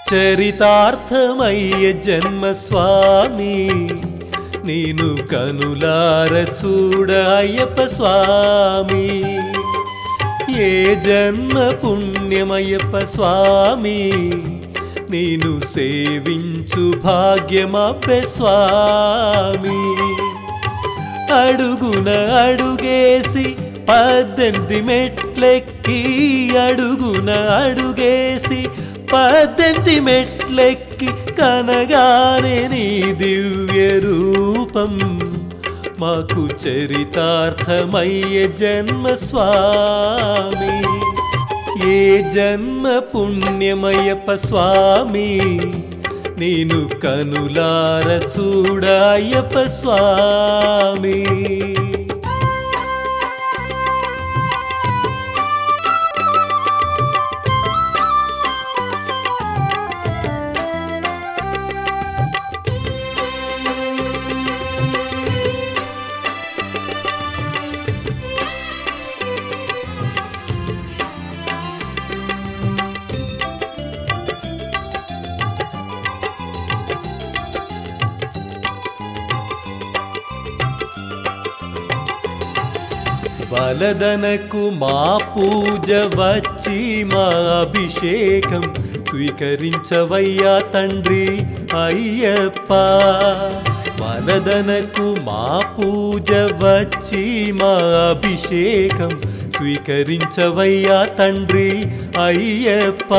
చరితార్థమయ్య జన్మ స్వామి నేను కనులార చూడ అయ్యప్ప స్వామి ఏ జన్మ పుణ్యమయ్యప్ప స్వామి నేను సేవించు భాగ్యమబ్బ స్వామి అడుగున అడుగేసి పద్దెనిమిది మెట్లెక్కి అడుగున అడుగేసి పద్దెనిమిది మెట్లెక్కి కనగానే నీ దివ్య రూపం మాకు చరితార్థమయ్య జన్మ స్వామి ఏ జన్మ పుణ్యమయ్యప్ప స్వామి నేను కనులార చూడ అయ్యప్ప స్వామి వలదనకు మా పూజ వచ్చి మా అభిషేకం స్వీకరించవయ్యా తండ్రి అయ్యప్ప వలదనకు మా పూజ వచ్చి మా అభిషేకం స్వీకరించవయ్యా తండ్రి అయ్యప్ప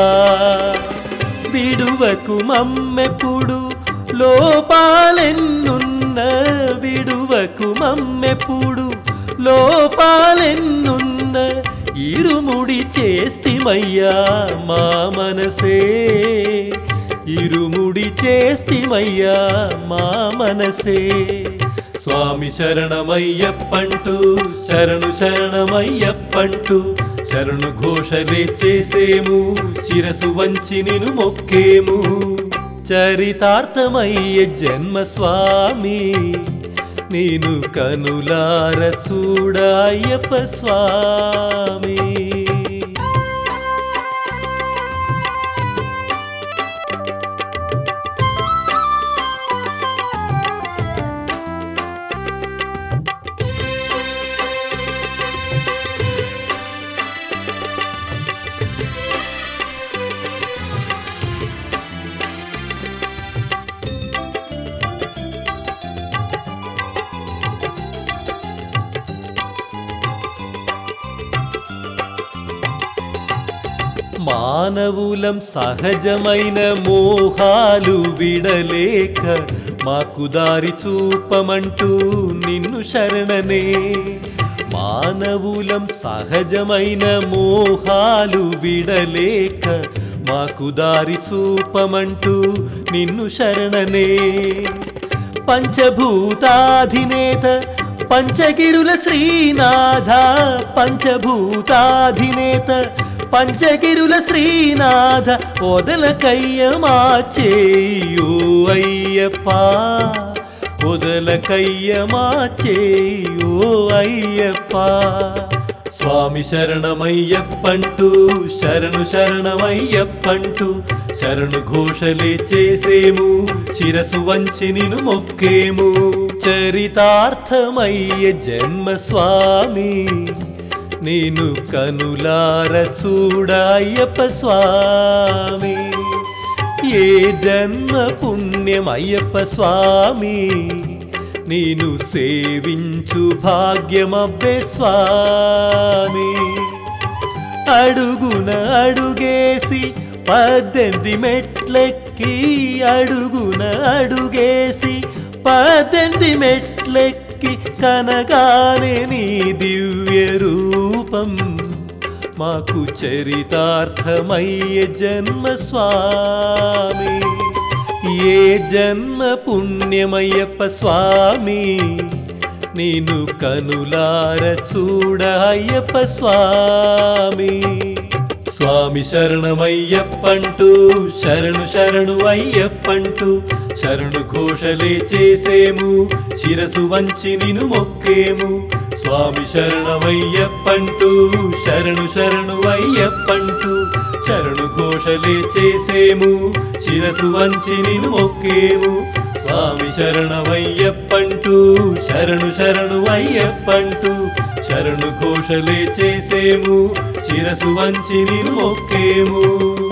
విడువకు మమ్మెప్పుడు లోపాలెన్నున్న విడువకు మమ్మెప్పుడు లోపాలెన్నున్న ఇరుముడి చేస్తిమయ్యా మా మనసే ఇరుముడి చేస్తిమయ్యా మా మనసే స్వామి శరణమయ్యప్పంటూ శరణు శరణమయ్యప్పంటూ శరణు ఘోషలే చేసేము శిరసు వంచి నిను మొక్కేము చరితార్థమయ్య జన్మ స్వామి నేను కనులార చూడ అయ్యప్ప స్వామి మానవులం సహజమైన మోహాలు విడలేక మాకు దారి చూపమంటూ నిన్ను శరణనే మానవులం సహజమైన మోహాలు విడలేక మాకు దారి చూపమంటూ నిన్ను శరణనే పంచభూతాధినేత పంచగిరుల శ్రీనాథ పంచభూతాధినేత పంచగిరుల శ్రీనాథ వదలకయ్య మా చేయో అయ్యప్ప వదలకయ్య మా చేయో అయ్యప్ప స్వామి శరణమయ్యప్పంటూ శరణు శరణమయ్యప్పంటూ శరణు ఘోషలే చేసేము శిరసు వంచి నిను మొక్కేము చరితార్థమయ్య జన్మ స్వామి నేను కనులార చూడ అయ్యప్ప స్వామి ఏ జన్మ పుణ్యం అయ్యప్ప స్వామి నేను సేవించు భాగ్యమబ్బే స్వామి అడుగున అడుగేసి పద్దెనిమిది మెట్లెక్కి అడుగున అడుగేసి పద్దెనిమిది మెట్లెక్కి కనగానే నీ దివ్య రూపం మాకు చరితార్థమయ్య జన్మ స్వామి ఏ జన్మ పుణ్యమయ్యప్ప స్వామి నేను కనులార చూడ అయ్యప్ప స్వామి స్వామి శరణమయ్యప్పంటూ శరణు శరణు అయ్యప్పంటూ శరణు ఘోషలే చేసేము శిరసు వంచి నిను మొక్కేము స్వామి శరణమయ్యప్పంటూ శరణు శరణు అయ్యప్పంటూ శరణు ఘోషలే చేసేము శిరసు వంచి నిన్ను మొక్కేము స్వామి శరణమయ్యప్పంటూ శరణు శరణు అయ్యప్పంటూ శరణు ఘోషలే చేసేము శిరసు వంచి నిన్ను మొక్కేము